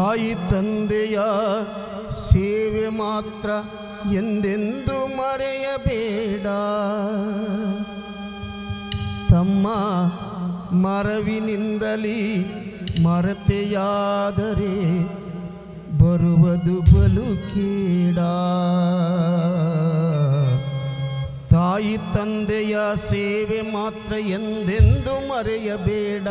ತಾಯಿ ತಂದೆಯ ಸೇವೆ ಮಾತ್ರ ಎಂದೆಂದು ಮರೆಯಬೇಡ ತಮ್ಮ ಮರವಿನಿಂದಲೇ ಮರತೆಯಾದರೆ ಬರುವುದು ಬಲು ಕೇಡ ತಾಯಿ ತಂದೆಯ ಸೇವೆ ಮಾತ್ರ ಎಂದೆಂದು ಮರೆಯಬೇಡ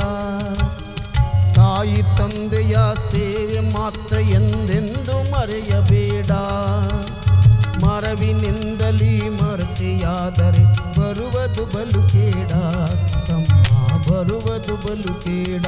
ತಾಯಿ ತಂದೆಯ ಸೇವೆ ಮಾತ್ರ ಎಂದೆಂದು ಮರೆಯಬೇಡ ಮರವಿನಿಂದಲೇ ಮರೆತೆಯಾದರೆ ಬರುವುದು ಬಲು ಕೇಡ ತಮ್ಮ ಬರುವುದು ಬಲು ಕೇಡ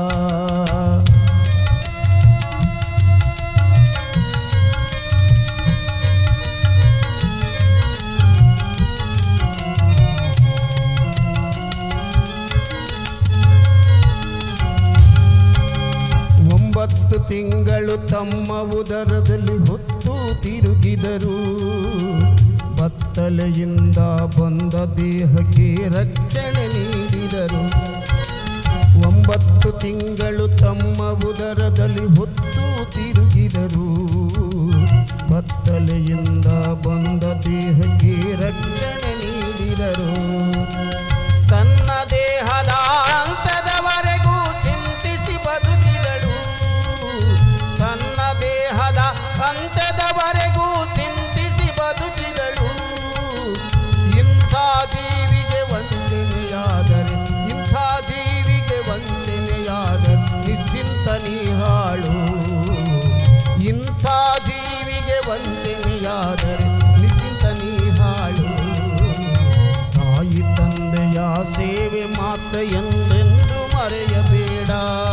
ಒಂಬತ್ತು ತಿಂಗಳು ತಮ್ಮ ಉದರದಲ್ಲಿ ಹೊತ್ತು ತಿರುಗಿದರು ಬತ್ತಲೆಯಿಂದ ಬಂದ ದೇಹಕ್ಕೆ ರಕ್ಷಣೆ ನೀಡಿದರು ಒಂಬತ್ತು ತಿಂಗಳು ತಮ್ಮ ಉದರದಲ್ಲಿ ಹೊತ್ತು ತಿರುಗಿದರು ಬತ್ತಲೆಯಿಂದ ಬಂದ ದೇಹಕ್ಕೆ ರಕ್ಷಣೆ ನೀಡಿದರು ತನ್ನ ದೇಹದ ಅಂತದವರೆಗೂ ಚಿಂತಿಸಿ ಬದುಕಿದಳು ತನ್ನ ದೇಹದ ಅಂತ್ಯದವರೆಗೂ ಚಿಂತಿಸಿ ಬದುಕಿದಳು ಇಂಥ ಜೀವಿಗೆ ವಂಚನೆಯಾದರೆ ಇಂಥ ಜೀವಿಗೆ ವಂಚನೆಯಾದರೆ ನಿಶ್ಚಿಂತ ನೀಹಾಳು ಇಂಥ ಜೀವಿಗೆ ವಂಚನೆಯಾದರೆ ನಿಶ್ಚಿಂತ ನೀಹಾಳು ತಾಯಿ ತಂದೆಯ ಸೇವೆ ಮಾತ್ರ ಎಂದೆಂದು ಮರೆಯಬೇಡ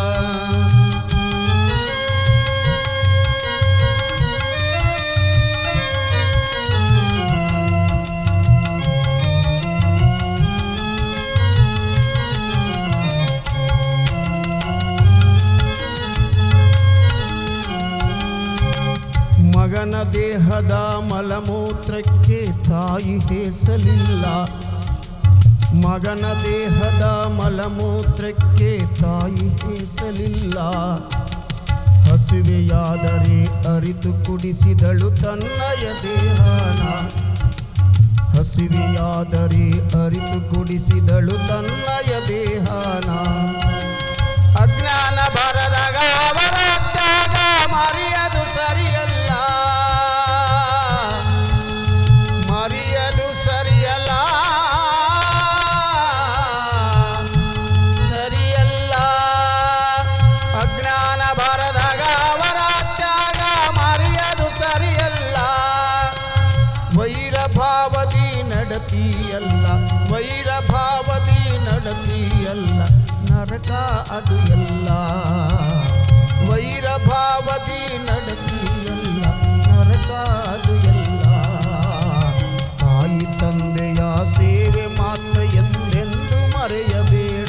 ಮಗನ ದೇಹದ ಮಲಮೂತ್ರಕ್ಕೆ ತಾಯಿ ಹೇಸಲಿಲ್ಲ ಮಗನ ದೇಹದ ಮಲಮೂತ್ರಕ್ಕೆ ತಾಯಿ ಹೇಸಲಿಲ್ಲ ಹಸಿವೆಯಾದರೆ ಅರಿತು ಕುಡಿಸಿದಳು ತನ್ನಯ ದೇಹನ ಹಸಿವೆಯಾದರೆ ಅರಿತು ಕುಡಿಸಿದಳು ತನ್ನಯ ದೇಹನ ಅಜ್ಞಾನ ಬರದಾಗ ಅವರ ತ್ಯಾಗ ಮರೆಯದು ಸರಿಯಲ್ಲ ಮರೆಯದು ಸರಿಯಲ್ಲ ಸರಿಯಲ್ಲ ಅಜ್ಞಾನ ಬರದಾಗ ಅವರ ತ್ಯಾಗ ಮರೆಯದು ಸರಿಯಲ್ಲ ವೈರ ಭಾವದಿ ನಡತಿಯಲ್ಲ ವೈರ ಭಾವದಿ ನಡತಿಯಲ್ಲ ನರಕ ಅದು ಎಲ್ಲ ವೈರ ಭಾವದಿ ನಡತಿಯಲ್ಲ ನರಕ ಅದು ಎಲ್ಲ ತಾಯಿ ತಂದೆಯ ಸೇವೆ ಮಾತ್ರ ಎಂದೆಂದು ಮರೆಯಬೇಡ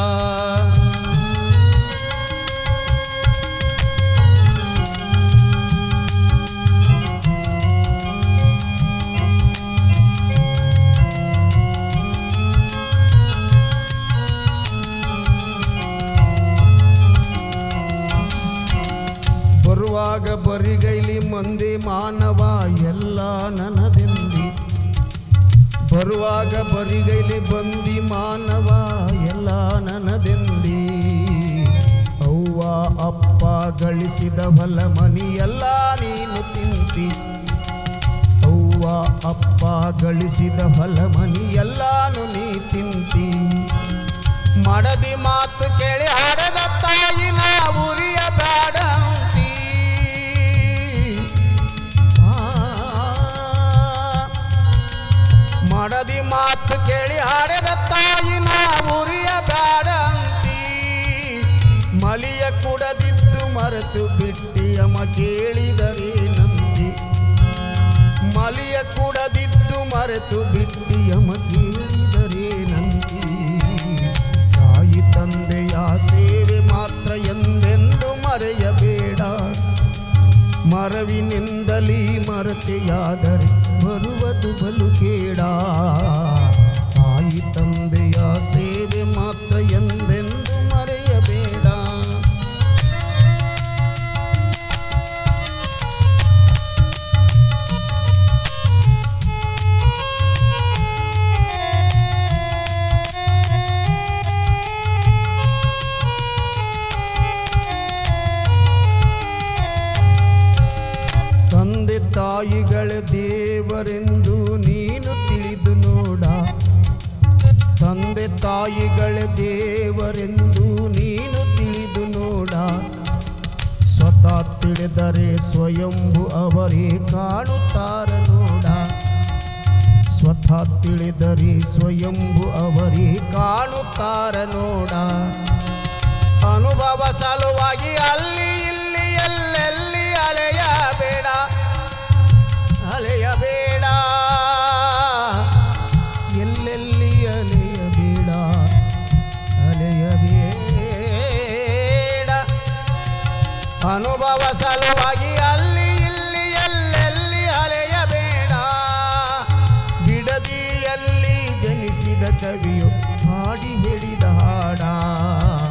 ಬರುವಾಗ ಬರಿಗೈಲಿ ಮಂದಿ ಮಾನವ ಎಲ್ಲ ನನದೆಂದಿ ಬರುವಾಗ ಬರಿಗೈಲಿ ಬಂದಿ ಮಾನವ ಎಲ್ಲ ನನದೆಂದಿ ಅವ್ವ ಅಪ್ಪ ಗಳಿಸಿದ ಹೊಲ ಮನಿ ಎಲ್ಲ ನೀನು ತಿಂತಿ ಅವ್ವ ಅಪ್ಪ ಗಳಿಸಿದ ಹೊಲ ಮನಿ ಎಲ್ಲಾನು ನೀ ತಿಂತಿ ಮಡದಿ ಮಾತು ಕೇಳಿ ಹಡದ ತಾಯಿನ ಉರಿಯ ಬೇಡ ಅಂತೀ. ಆ, ಮಡದಿ ಮಾತು ಕೇಳಿ ಹಡೆದ ತಾಯಿನ ಉರಿಯ ಬೇಡ ಅಂತೀ ಮಲಿಯ ಕುಡದಿದ್ದು ಮರೆತು ಬಿಟ್ಟಿಯಮ ಕೇಳಿದರೆ ನಂದಿ ಮಲಿಯ ಕುಡದಿದ್ದು ಮರೆತು ಬಿಟ್ಟಿಯಮ ಕೇಳಿದರೆ ನಂದಿ ತಾಯಿ ತಂದೆಯ ಸೇವೆ ಮಾತ್ರ ಎಂದೆಂದು ಮರೆಯಬೇಡ ಮರವಿನಿಂದಲೇ ಮರತೆಯಾದರೆ ಬರುವುದು ಬಲು ಕೇಡ ತಾಯಿ ತಂದೆಯ ಸೇವೆ ಮಾತ್ರ ಎಂದೆಂದು ಮರೆಯಬೇಡ ತಾಯಿಗಳ ದೇವರೆಂದು ನೀನು ತಿಳಿದು ನೋಡ ತಂದೆ ತಾಯಿಗಳ ದೇವರೆಂದು ನೀನು ತಿಳಿದು ನೋಡ ಸ್ವತಃ ತಿಳಿದರೆ ಸ್ವಯಂಭು ಅವರೇ ಕಾಣುತ್ತಾರ ನೋಡ ಸ್ವತಃ ತಿಳಿದರೆ ಸ್ವಯಂಭು ಅವರೇ ಕಾಣುತ್ತಾರ ನೋಡ ಅನುಭವ ಸಲುವಾಗಿ ಅಲ್ಲಿ ಇಲ್ಲಿ ಎಲ್ಲೆಲ್ಲಿ ಅಲೆಯಬೇಡ ಅಲೆಯಬೇಡ ಎಲ್ಲೆಲ್ಲಿ ಅಲೆಯಬೇಡ ಅಲೆಯಬೇಡ ಅನುಭವ ಸಲುವಾಗಿ ಅಲ್ಲಿ ಇಲ್ಲಿ ಎಲ್ಲೆಲ್ಲಿ ಅಲೆಯಬೇಡ ಬಿಡದಿಯಲ್ಲಿ ಜನಿಸಿದ ಕವಿಯು ಹಾಡಿ ಹೇಳಿದ ಹಾಡ